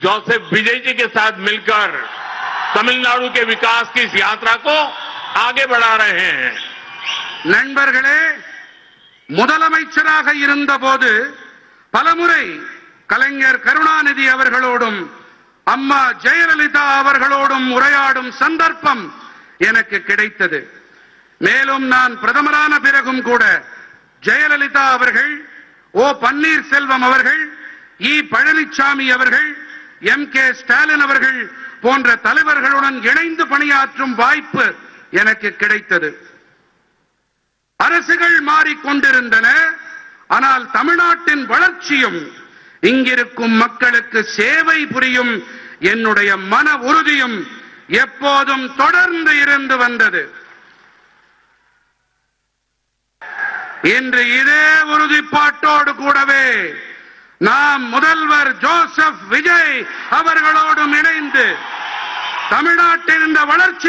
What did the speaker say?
Joseph विजय जी के साथ मिलकर तमिलनाडु के विकास की इस यात्रा को आगे बढ़ा रहे हैं நண்பர்களே முதலமைச்சராக இருந்தபோது பலமுறை கலைஞர் கருணாநிதி அவர்களோடும் அம்மா ஜெயலலிதா அவர்களோடும் உரையாடும் சந்தர்ப்பம் எனக்கு கிடைத்தது மேலும் நான் பிரதமரான பிறகும் கூட ஜெயலலிதா அவர்கள் ஓ பன்னீர்செல்வம் அவர்கள் இ பழனிசாமி அவர்கள் எம் கே ஸ்டாலின் அவர்கள் போன்ற தலைவர்களுடன் இணைந்து பணியாற்றும் வாய்ப்பு எனக்கு கிடைத்தது அரசுகள் மாறிக்கொண்டிருந்தன ஆனால் தமிழ்நாட்டின் வளர்ச்சியும் இங்கிருக்கும் மக்களுக்கு சேவை புரியும் என்னுடைய மன உறுதியும் எப்போதும் தொடர்ந்து இருந்து வந்தது இன்று இதே உறுதிப்பாட்டோடு கூடவே நாம் முதல்வர் ஜோசப் விஜய் அவர்களோடும் இணைந்து தமிழ்நாட்டின் இந்த வளர்ச்சி